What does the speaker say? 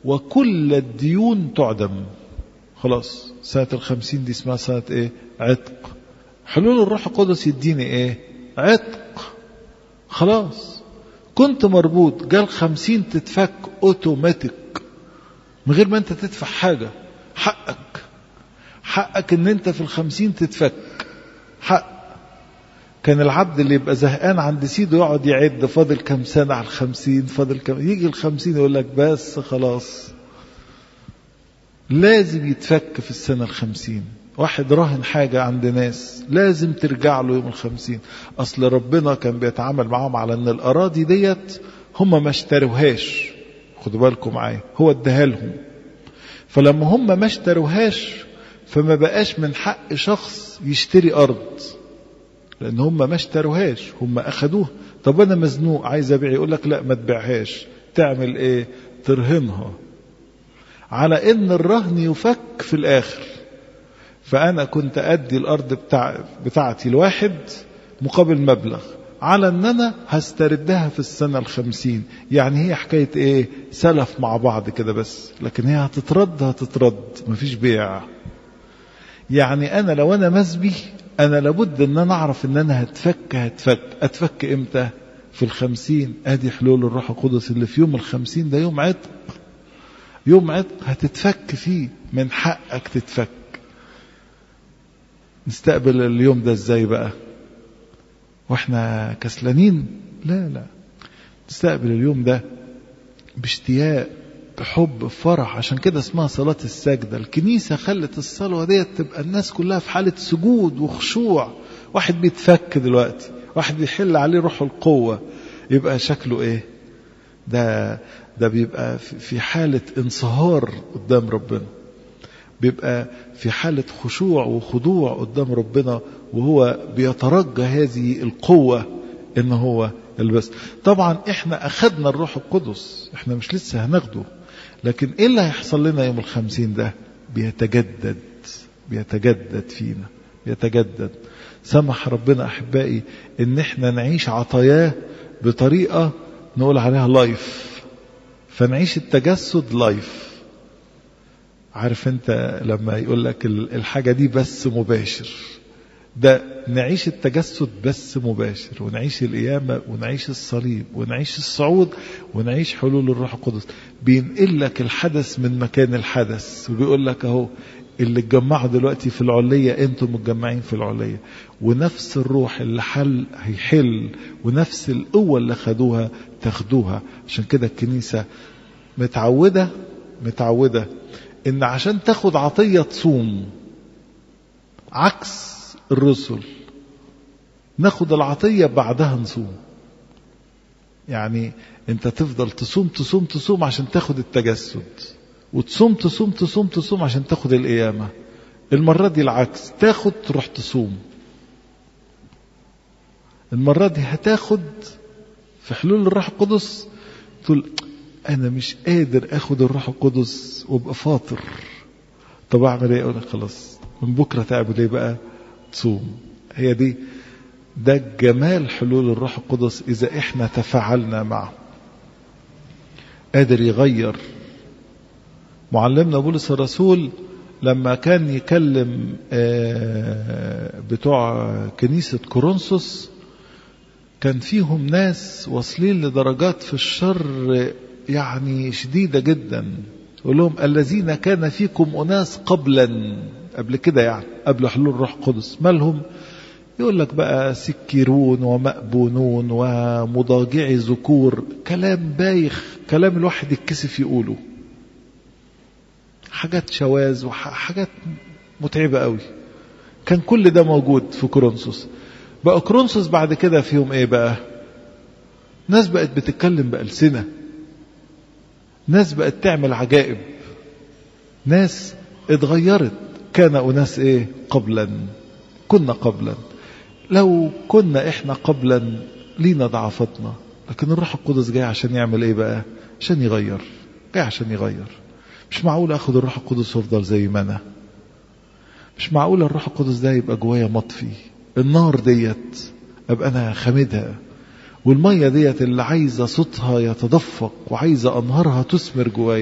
وكل الديون تعدم خلاص سنة الخمسين دي اسمها سنة ايه عتق حلول الروح القدس يديني ايه عتق خلاص كنت مربوط جال خمسين تتفك اوتوماتيك من غير ما انت تدفع حاجة حقك حقك ان انت في الخمسين تتفك حق كان العبد اللي يبقى زهقان عند سيده يقعد يعد فاضل كم سنة على الخمسين فاضل كم يجي الخمسين يقول لك بس خلاص لازم يتفك في السنة الخمسين واحد راهن حاجة عند ناس لازم ترجع له يوم الخمسين أصل ربنا كان بيتعامل معاهم على أن الأراضي ديت هم ما اشتروهاش خدوا بالكم معايا هو اداها لهم فلما هم ما اشتروهاش فما بقاش من حق شخص يشتري أرض لأن هم ما اشتروهاش هم أخدوها طب أنا مزنوق عايز أبيع يقول لك لا ما تبيعهاش تعمل إيه ترهنها على ان الرهن يفك في الاخر فانا كنت ادي الارض بتاع بتاعتي لواحد مقابل مبلغ على ان انا هستردها في السنة الخمسين يعني هي حكاية ايه سلف مع بعض كده بس لكن هي هتترد هتترد مفيش بيع يعني انا لو انا مسبي انا لابد ان انا اعرف ان انا هتفك هتفك اتفك امتى في الخمسين ادي حلول الروح القدس اللي في يوم الخمسين ده يوم عتق يوم عتق هتتفك فيه من حقك تتفك نستقبل اليوم ده ازاي بقى واحنا كسلانين لا لا نستقبل اليوم ده باشتياق بحب بفرح عشان كده اسمها صلاة السجدة الكنيسة خلت الصلاة ديت تبقى الناس كلها في حالة سجود وخشوع واحد بيتفك دلوقتي واحد بيحل عليه روح القوة يبقى شكله ايه ده ده بيبقى في حالة انصهار قدام ربنا بيبقى في حالة خشوع وخضوع قدام ربنا وهو بيترجى هذه القوة ان هو البس طبعا احنا اخدنا الروح القدس احنا مش لسه هناخده لكن ايه اللي هيحصل لنا يوم الخمسين ده بيتجدد بيتجدد فينا بيتجدد سمح ربنا احبائي ان احنا نعيش عطاياه بطريقة نقول عليها لايف فنعيش التجسد لايف عارف انت لما يقول لك الحاجة دي بس مباشر ده نعيش التجسد بس مباشر ونعيش القيامة ونعيش الصليب ونعيش الصعود ونعيش حلول الروح القدس بينقل لك الحدث من مكان الحدث وبيقول لك اهو اللي اتجمعوا دلوقتي في العلية انتم متجمعين في العلية ونفس الروح اللي حل هيحل ونفس القوة اللي خدوها تاخدوها عشان كده الكنيسة متعودة متعودة ان عشان تاخد عطية تصوم عكس الرسل ناخد العطية بعدها نصوم يعني انت تفضل تصوم تصوم تصوم عشان تاخد التجسد وتصوم تصوم تصوم تصوم عشان تاخد القيامة المرة دي العكس تاخد تروح تصوم المرة دي هتاخد في حلول الروح القدس تقول انا مش قادر اخد الروح القدس وابقى فاطر طب اعمل ايه اقول لك خلاص من بكره تعمل ايه بقى تصوم هي دي ده جمال حلول الروح القدس اذا احنا تفاعلنا معه قادر يغير معلمنا بولس الرسول لما كان يكلم بتوع كنيسة كورنثوس كان فيهم ناس واصلين لدرجات في الشر يعني شديدة جدا يقول لهم الذين كان فيكم أناس قبلا قبل كده يعني قبل حلول الروح القدس مالهم يقول لك بقى سكرون ومأبونون ومضاجعي ذكور كلام بايخ كلام الواحد يتكسف يقوله حاجات شواذ وحاجات متعبة قوي كان كل ده موجود في كورنثوس بقى كورنثوس بعد كده فيهم ايه بقى ناس بقت بتتكلم بألسنة ناس بقت تعمل عجائب ناس اتغيرت كان أناس ايه قبلا كنا قبلا لو كنا احنا قبلا لينا ضعفتنا لكن الروح القدس جاي عشان يعمل ايه بقى عشان يغير جاي عشان يغير مش معقول اخد الروح القدس وافضل زي ما انا مش معقول الروح القدس ده يبقى جوايا مطفي النار ديت ابقى انا خامدها والميه ديت اللي عايزه صوتها يتدفق وعايزه انهارها تثمر جوايا